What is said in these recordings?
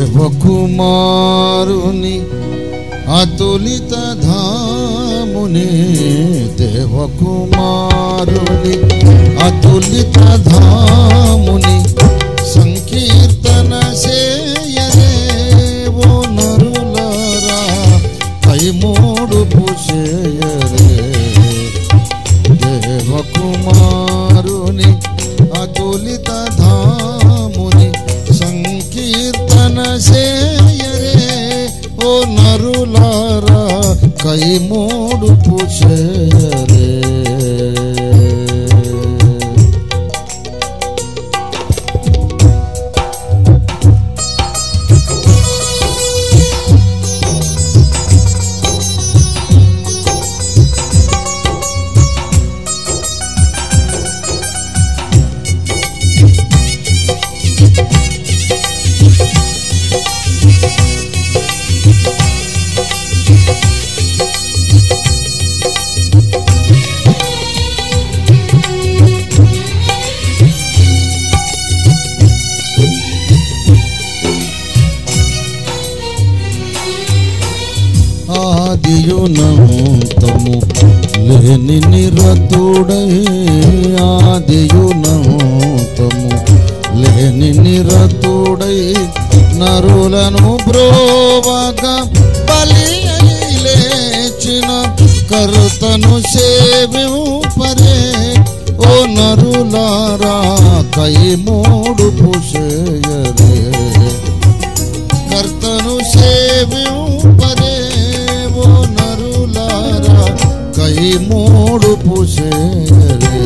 దేవకుమారుని అతులిత ధాముని దేవకుమారుని అతులిత ధాముని సంకీర్తన చేయరే ఓ నరులారా కైమూడు పుషేయరే దేవకుమారుని అతులిత ధాముని సంకీర్తన చేయరే ఓ నరులారా కైమూడు పుషేయరే ఆదియునంతము లేని నిరతుడై ఆదియునంతము లేని నిరతుడై నరులను బ్రోవగా బలి అయి లేచిన కర్తను సేవింపరే ఓ నరులారా కై మూడు పుషేయరే కర్తను సేవింపరే ఓ నరులారా కై మూడు పుషేయరే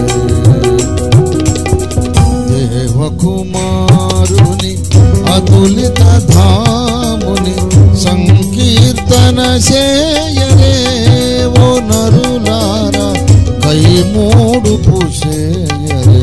దేవకుమారుని అతులిత ధాముని సంకీర్తన చేయరే ఓ నరులారా కై మూడు పుషేయరే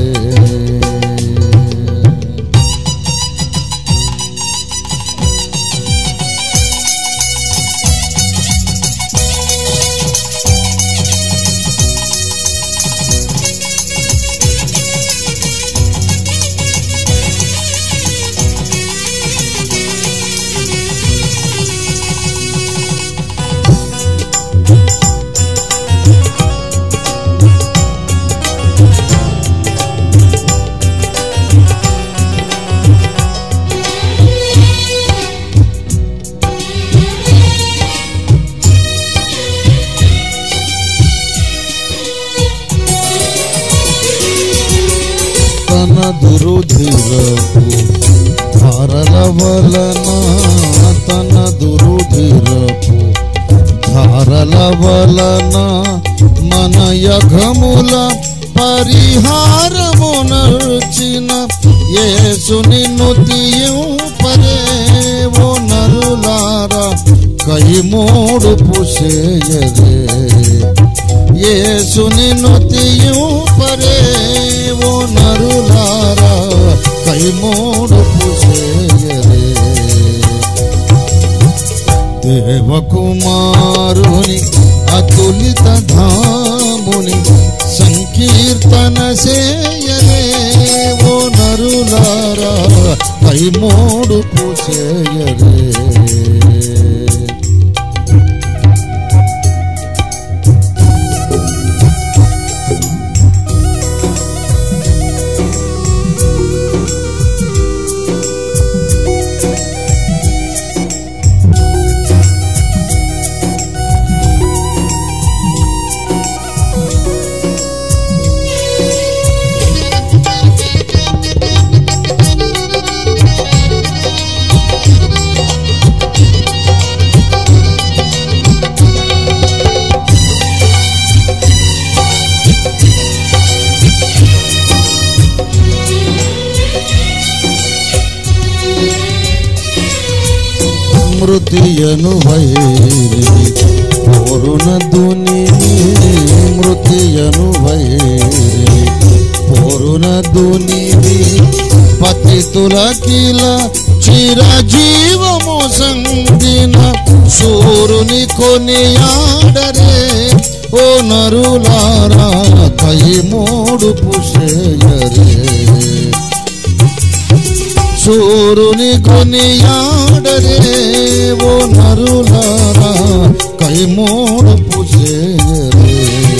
తన దురుధిరపు ధారల వలన తన దురుధిరపు ధారల వలన మన యఘముల పరిహారము నర్చిన యేసుని నుతియుపరే ఓ నరులారా కై మూడు పుషేయరే యేసుని నుతియుపరే ఓ నరులారా కై మూడు పుషేయరే దేవకుమారుని అతులిత ధాముని సంకీర్తన చేయరే ఓ నరులారా కై మూడు పుషేయరే మృతియను వైరి పోరున దుని మృతియను వైరి పోరున దుని పతితుల కిల చిరజీవము సందిన సూరుని కొనియాడరే ఓ నరులారా కై మూడు పుషేయరే సూరుని కొనియాడరే ఓ నరులారా కైమోడు పుసేయరే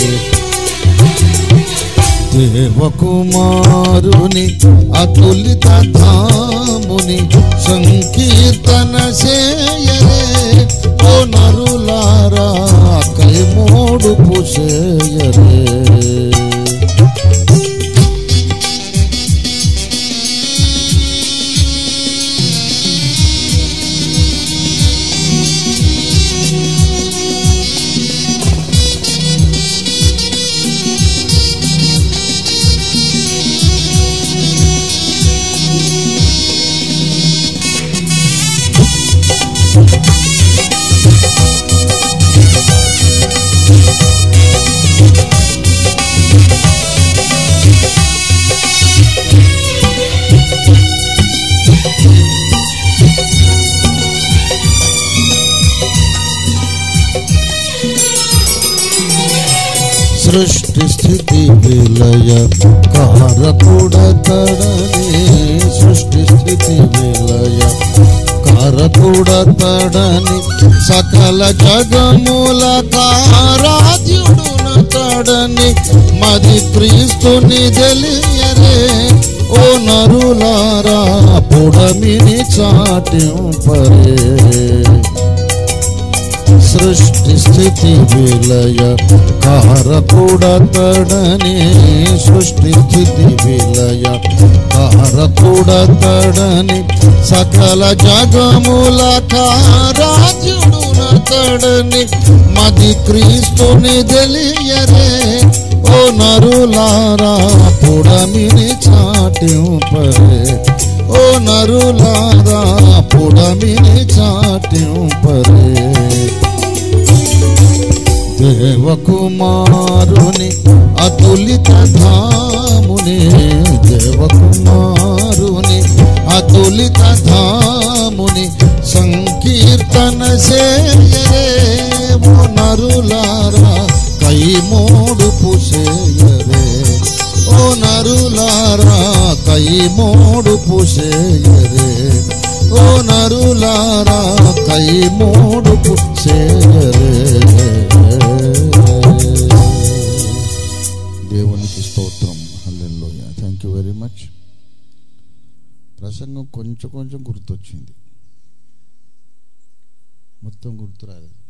దేవకుమారుని అతులిత ధాముని సంకీర్తన చేయరే ఓ నరులారా కైమోడు పుసేయరే సృష్టి స్థితి విలయ కారకుడతడనే సృష్టి స్థితి విలయ కారకుడతడని సకల జగముల కారాధ్యుడునతడని మది క్రీస్తుని తెలియరే ఓ నరులారా పుడమిని చాటింపరే సృష్టి స్థితి విలయ కారకుడతడని సృష్టి స్థితి విలయ కారకుడతడని సకల జగముల కారాజ్యుడునతడని మది క్రీస్తుని తెలియరే ఓ నరులారా పుడమిని చాటింపరే ఓ నరులారా పుడమిని చాటింపరే దేవకుమారుని అతులిత ధాముని దేవకుమారుని అతులిత ధాముని సంకీర్తన చేయరే ఓ నరులారా కైమోడు పుసేయరే ఓ నరులారా కైమోడు పుసేయరే ఓ నరులారా కైమోడు పుసేయరే దేవునికి స్తోత్రం hallelujah thank you very much ప్రసంగం కొంచెం కొంచెం గుర్తొచ్చింది మొత్తం గుర్తు రాలేదు